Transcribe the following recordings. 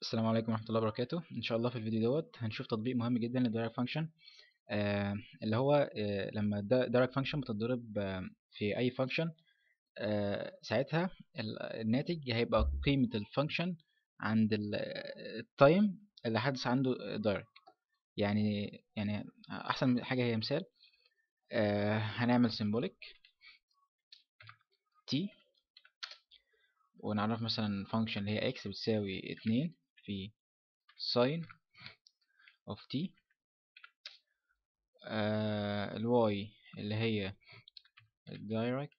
السلام عليكم ورحمة الله وبركاته إن شاء الله في الفيديو دوت هنشوف تطبيق مهم جدا للدايركت فانكشن آه اللي هو آه لما الدايركت فانكشن بتتضرب آه في أي فانكشن آه ساعتها الناتج هيبقى قيمة الفانكشن عند التايم اللي حدث عنده دايركت يعني يعني أحسن حاجة هي مثال آه هنعمل سيمبوليك تي ونعرف مثلا فانكشن اللي هي x بتساوي اتنين في sin of t آه الواي اللي هي الدايركت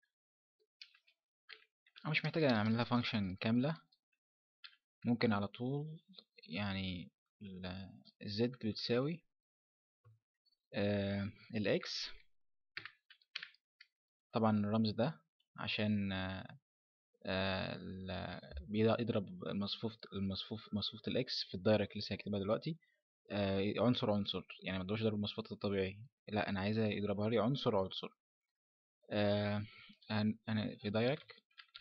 أنا مش محتاج أعمل لها فانكشن كاملة ممكن على طول يعني z بتساوي آه الx طبعا الرمز ده عشان آه بيضرب المصفوفة المصفوف مصفوفة الاكس في الدايركت لسه هكتبها دلوقتي آه عنصر عنصر يعني ما تقدرش تضرب المصفوفات الطبيعية لا انا عايزها يضربها لي عنصر عنصر آه انا في دايركت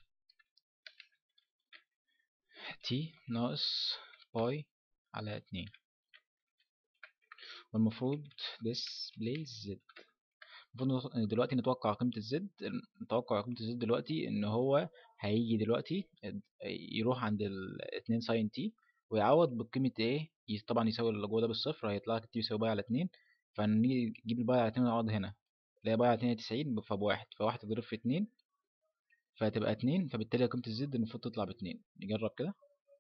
تي ناقص باي على اتنين والمفروض display z المفروض دلوقتي نتوقع قيمة الزد نتوقع قيمة الزد دلوقتي ان هو هيجي دلوقتي يروح عند الاتنين ساين تي ويعوض بقيمة ايه طبعا يساوي اللي جوه ده بالصفر هيطلع تي يساوي باي على اتنين فنيجي نجيب الباي على اتنين ونعوض هنا اللي هي باي على اتنين تسعين فبواحد فواحد تضرب في اتنين فهتبقى اتنين فبالتالي قيمة الزد المفروض تطلع باتنين نجرب كده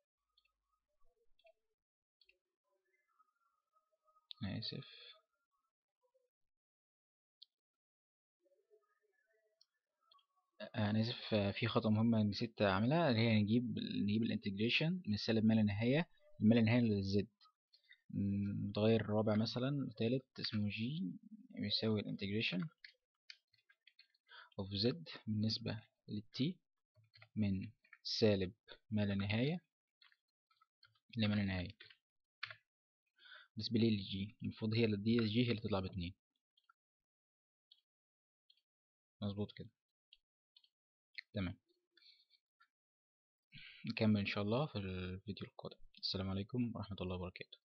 آسف انا اسف في خطوه مهمه نسيت اعملها اللي هي نجيب نجيب الانتجريشن من سالب ما لا نهايه ما لا نهايه للزد متغير رابع مثلا تالت اسمه جي يساوي الانتجريشن اوف زد بالنسبه للتي من سالب ما لا نهايه لما لا نهايه بالنسبه لي للجي المفروض هي دي جي هي اللي تطلع باتنين مظبوط كده تمام نكمل ان شاء الله في الفيديو القادم السلام عليكم ورحمة الله وبركاته